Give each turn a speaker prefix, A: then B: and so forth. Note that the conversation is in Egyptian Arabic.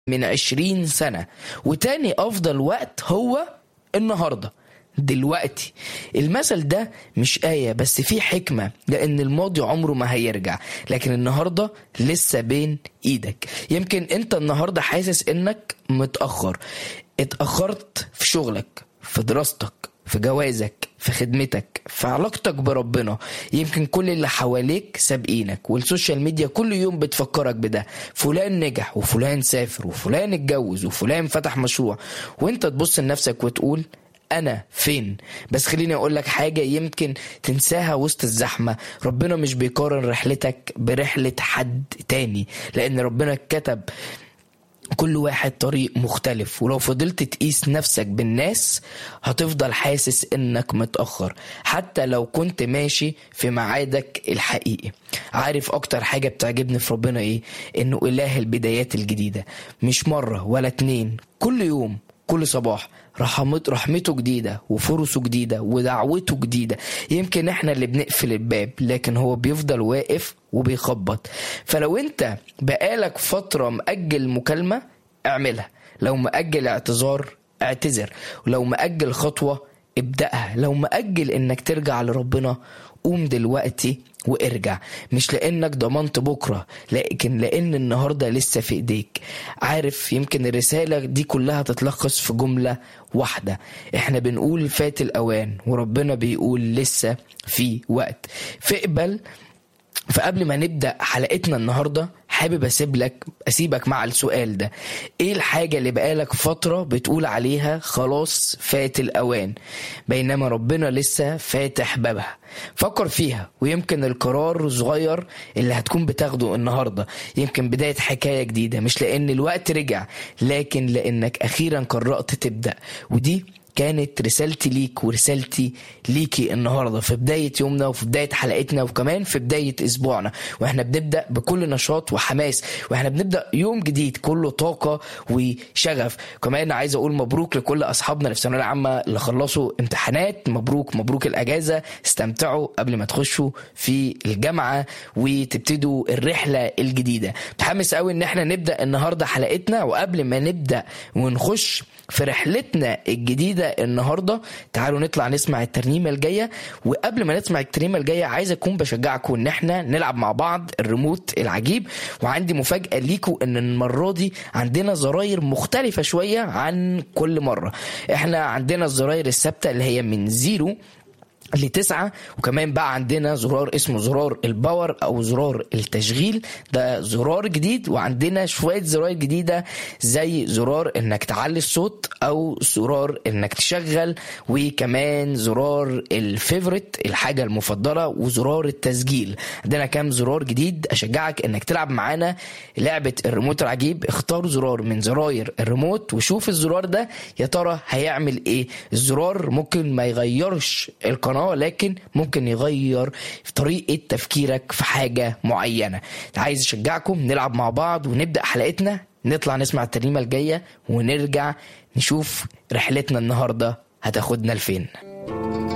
A: من عشرين سنة وتاني أفضل وقت هو النهاردة دلوقتي المثل ده مش آية بس فيه حكمة لأن الماضي عمره ما هيرجع لكن النهاردة لسه بين إيدك يمكن أنت النهاردة حاسس إنك متأخر اتأخرت في شغلك في دراستك في جوازك في خدمتك في علاقتك بربنا يمكن كل اللي حواليك سابقينك والسوشيال ميديا كل يوم بتفكرك بده فلان نجح وفلان سافر وفلان اتجوز وفلان فتح مشروع وانت تبص لنفسك وتقول انا فين بس خليني اقول لك حاجه يمكن تنساها وسط الزحمه ربنا مش بيقارن رحلتك برحله حد تاني لان ربنا كتب كل واحد طريق مختلف ولو فضلت تقيس نفسك بالناس هتفضل حاسس انك متأخر حتى لو كنت ماشي في ميعادك الحقيقي عارف اكتر حاجة بتعجبني في ربنا ايه انه اله البدايات الجديدة مش مرة ولا اتنين كل يوم كل صباح رحمت رحمته جديدة وفرصه جديدة ودعوته جديدة يمكن احنا اللي بنقفل الباب لكن هو بيفضل واقف وبيخبط فلو انت بقالك فترة مأجل مكالمة اعملها لو مأجل اعتذار اعتذر ولو مأجل خطوة ابدأها لو مأجل انك ترجع لربنا قوم دلوقتي وارجع مش لانك ضمنت بكره لكن لان النهارده لسه في ايديك عارف يمكن الرساله دي كلها تتلخص في جمله واحده احنا بنقول فات الاوان وربنا بيقول لسه في وقت فاقبل فقبل ما نبدا حلقتنا النهارده حابب اسيب لك اسيبك مع السؤال ده ايه الحاجه اللي بقالك فتره بتقول عليها خلاص فات الاوان بينما ربنا لسه فاتح بابها فكر فيها ويمكن القرار صغير اللي هتكون بتاخده النهارده يمكن بدايه حكايه جديده مش لان الوقت رجع لكن لانك اخيرا قررت تبدا ودي كانت رسالتي ليك ورسالتي ليكي النهارده في بدايه يومنا وفي بدايه حلقتنا وكمان في بدايه اسبوعنا واحنا بنبدا بكل نشاط وحماس واحنا بنبدا يوم جديد كله طاقه وشغف كمان عايز اقول مبروك لكل اصحابنا اللي في الثانويه العامه اللي خلصوا امتحانات مبروك مبروك الاجازه استمتعوا قبل ما تخشوا في الجامعه وتبتدوا الرحله الجديده متحمس قوي ان احنا نبدا النهارده حلقتنا وقبل ما نبدا ونخش في رحلتنا الجديده النهارده تعالوا نطلع نسمع الترنيمه الجايه وقبل ما نسمع الترنيمه الجايه عايز اكون بشجعكم ان احنا نلعب مع بعض الريموت العجيب وعندي مفاجاه ليكم ان المره دي عندنا زراير مختلفه شويه عن كل مره احنا عندنا الزراير الثابته اللي هي من زيرو لتسعة وكمان بقى عندنا زرار اسمه زرار الباور او زرار التشغيل ده زرار جديد وعندنا شوية زراير جديدة زي زرار انك تعلي الصوت او زرار انك تشغل وكمان زرار الفيفوريت الحاجة المفضلة وزرار التسجيل عندنا كام زرار جديد اشجعك انك تلعب معانا لعبة الريموت العجيب اختار زرار من زراير الريموت وشوف الزرار ده يا ترى هيعمل ايه الزرار ممكن ما يغيرش القناة لكن ممكن يغير في طريقة تفكيرك في حاجة معينة عايز اشجعكم نلعب مع بعض ونبدأ حلقتنا نطلع نسمع الترنيمة الجاية ونرجع نشوف رحلتنا النهاردة هتاخدنا لفين